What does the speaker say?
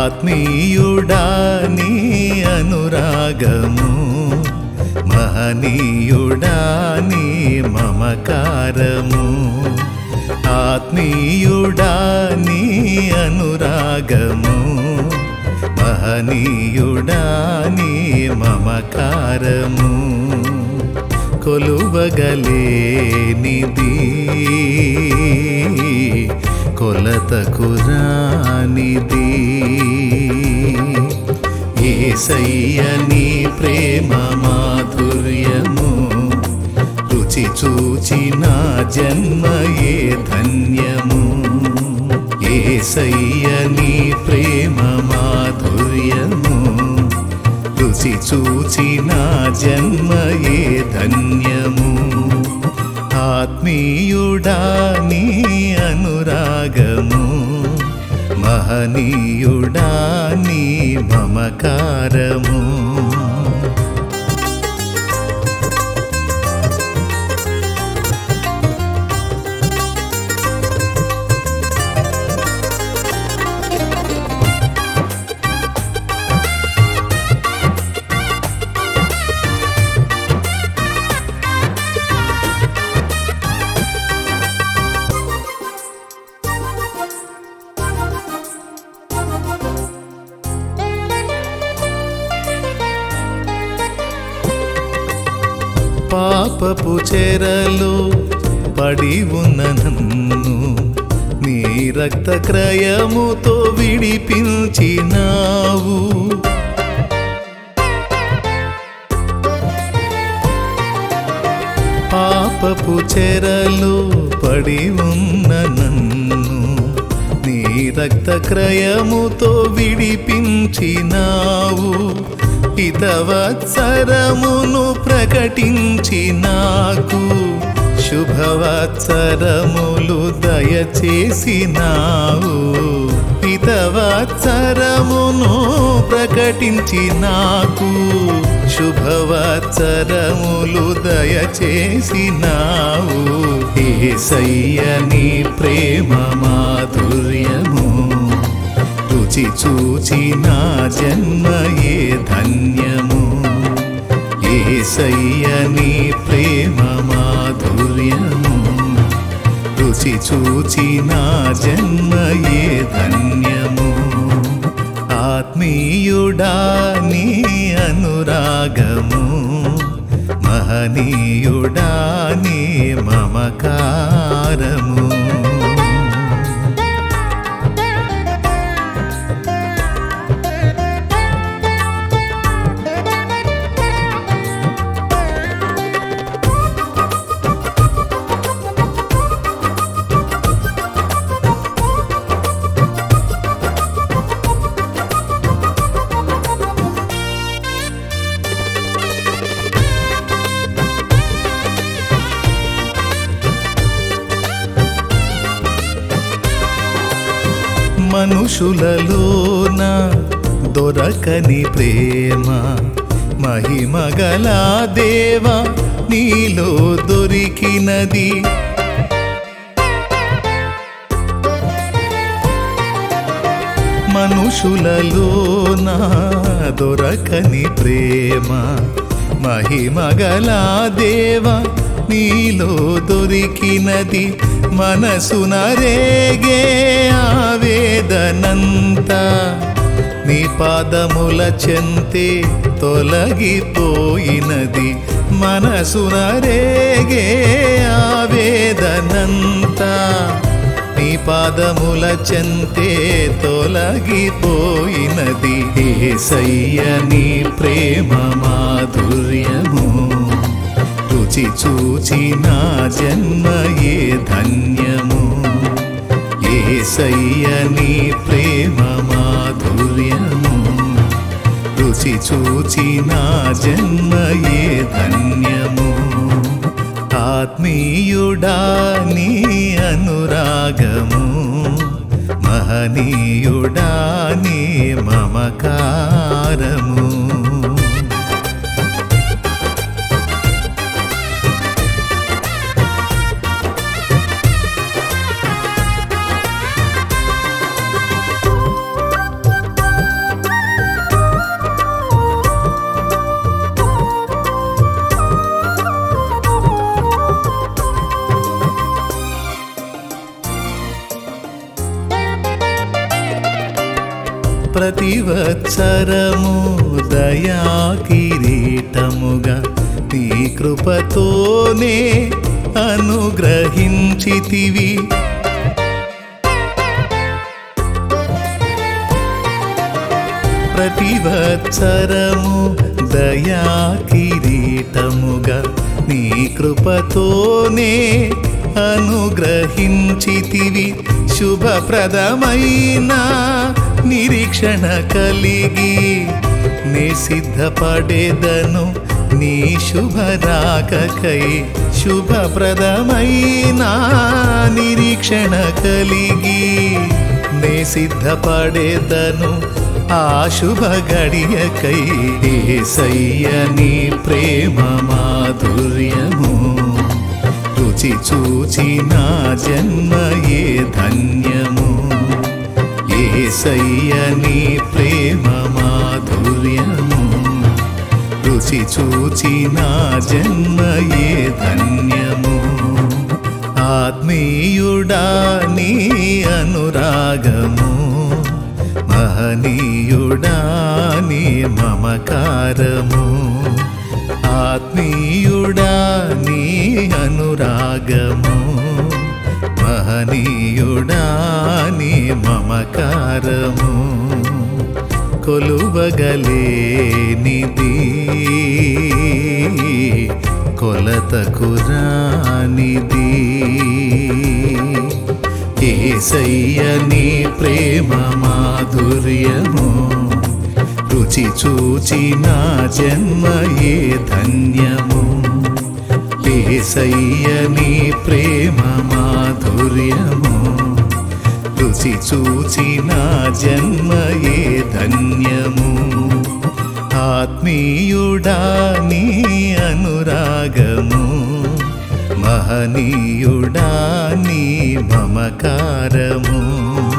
ఆత్మీయుడా నీ అనురాగము మహనీయుడా నీ మమకారము ఆత్మీయుడా నీ అనురాగము మహనీయుడా నీ మమకారము కొలువగలేనిది కొలతకు రానిది ఏసయ్య నీ ప్రేమ మాధుర్యము రుచి చూచి నా జన్మయే ధన్యము ఏసయ్య నీ ప్రేమ మాధుర్యము రుచి చూచి నా జన్మయే ధన్యము ఆత్మీయుడా నీ అనురాగము మహనీయుడా నీ మమకారము పాపపు చెరలో పడి ఉన్న నన్ను నీ రక్త క్రయముతో విడిపించినావు పాపపు చెరలో పడి ఉన్న నన్ను నీ రక్త క్రయముతో విడిపించినావు హితవత్సరమును ప్రకటించి నాకు శుభవత్సరములు దయచేసినావు హితవత్సరమును ప్రకటించి నాకు శుభవత్సరములు దయచేసినావు ఏసయ్య నీ ప్రేమ మాధుర్యము రుచి చూచి నా జన్మయే ధన్యము ఏసయ్య నీ ప్రేమ మాధుర్యము రుచి చూచి నా జన్మయే ధన్యము ఆత్మీయుడా నీ అనురాగము మహనీయుడా నీ మమకారము మనుషులలోన దొరకని ప్రేమ మహిమగల దేవ నీలో దొరికినది మనుషులలోన దొరకని ప్రేమ మహిమగల దేవ నీలో దొరికినది మనసున రేగే ఆవేదనంతా నీ పాదముల చెంతే తొలగిపోయినది మనసున రేగే ఆవేదనంతా నీ పాదముల చెంతే తొలగిపోయినది ఏసయ్య నీ ప్రేమ మాధుర్యము రుచి చూచి నా జన్మయే ధన్యము ఏసయ్య నీ ప్రేమ మాధుర్యము రుచి చూచి నా జన్మయే ధన్యము ఆత్మీయుడా నీ అనురాగము మహనీయుడా నీ మమకారము ప్రతివత్సరము దయా కిరీటముగా నీ కృపతోనే అనుగ్రహించితివి ప్రతివత్సరము దయా కిరీటముగా నీ కృపతోనే అనుగ్రహించితివి శుభప్రదమైన నిరీక్షణ కలిగి నే సిద్ధపడేదను నీ శుభరాకకై శుభప్రదమైన నిరీక్షణ కలిగి నే సిద్ధపడేదను ఆ శుభ గడియకై ఏసయ్య నీ ప్రేమ మాధుర్యము రుచి చూచి నా జన్మయే ధన్యము ఏసయ్య నీ ప్రేమ మాధుర్యము రుచి చూచి నా జన్మయే ధన్యము ఆత్మీయుడా నీ అనురాగము మహనీయుడా నీ మమకారము ఆత్మీయుడా నీ అనురాగము మహనీయుడా నీ మమకారము కొలువగలేనిది కొలతకు రానిది ఏసయ్య నీ ప్రేమ మాధుర్యము రుచి చూచి నా జన్మయే ధన్యము ఏసయ్య నీ ప్రేమ మాధుర్యము రుచి చూచి నా జన్మయే ధన్యము ఆత్మీయుడా నీ అనురాగము మహనీయుడా నీ మమకారము